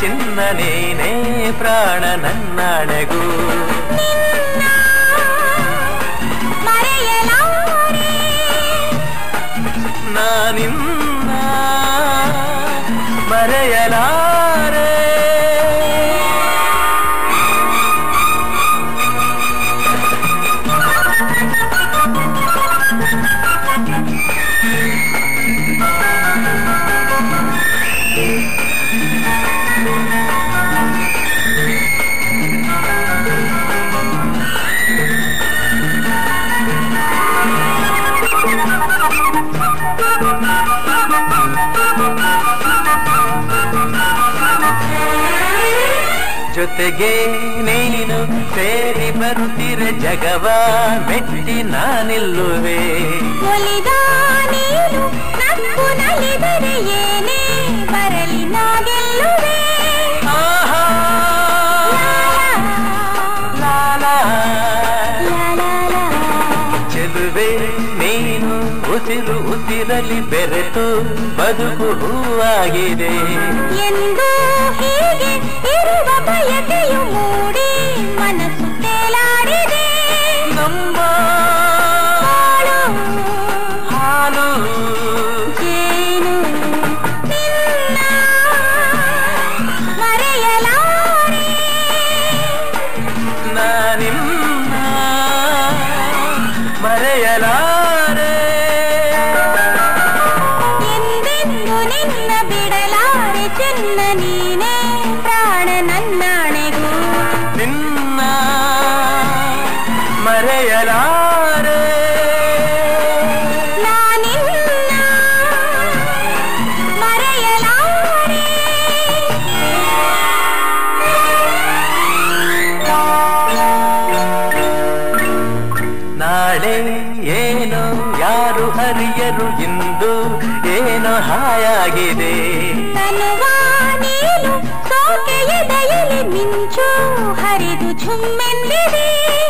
ಚಿನ್ನ ನೀನೇ ಪ್ರಾಣ ನನ್ನಾಣೆಗೂ ನಿನ್ನ ಮರೆಯಲಾರೆ ನಾನಿನ್ನ ಮರೆಯಲಾರೆ ಜೊತೆಗೆ ನೀನು ಸೇರಿ ಬರುತ್ತಿರೆ ಜಗವ ಮೆಟ್ಟಿ ನಾನಿಲ್ಲುವೆ ಒಲಿದ ನೀನು ನಕ್ಕು ನಲಿದರೆ ಏನೇ ಬರಲಿ ನಾ ಗೆಲ್ಲುವೆ ಆಹಾ ಲಾ, ಲಾಲಾ ಲಾ, ಲಾ, ಲಾ. ಚೆಲುವೆ ನೀನು ಉಸಿರು ಉಸಿರಲಿ ಬೆರೆತು ಬದುಕು ಹೂವಾಗಿದೆ ಎಂದು ಹೀಗೆ ಇರುವ ಬಯಕೆಯು ಮೂಡಿ ಮನಸ್ಸು ತೇಲಾಡಿದೆ ನಮ್ಮ ಹಾಡು ಹಾಲು ಜೇನು ನಿನ್ನ ಮರೆಯಲಾರೆ ನಾನಿನ್ನ ಮರೆಯಲಾರೆ ಎಂದೆಂದು ನಿನ್ನ ಬಿಡಲಾರೆ ಚೆನ್ನ ನೀನೇ ಪ್ರಾಣ ನನ್ನಾಣೆಗೂ ನಿನ್ನ ಮರೆಯಲಾರೆ ನಾನಿನ್ನ ಮರೆಯಲಾರೆ ನಾಳೆ ಏನು ಯಾರು ಹರಿಯರು ಇಂದು ಏನೋ ಹಾಯಾಗಿದೆ ತನುವ ನೀನು ಸೋಕೆಯ ದಯಲಿ ಮಿಂಚು ಹರಿದು ಝುಮ್ಮೆಂದಿದೆ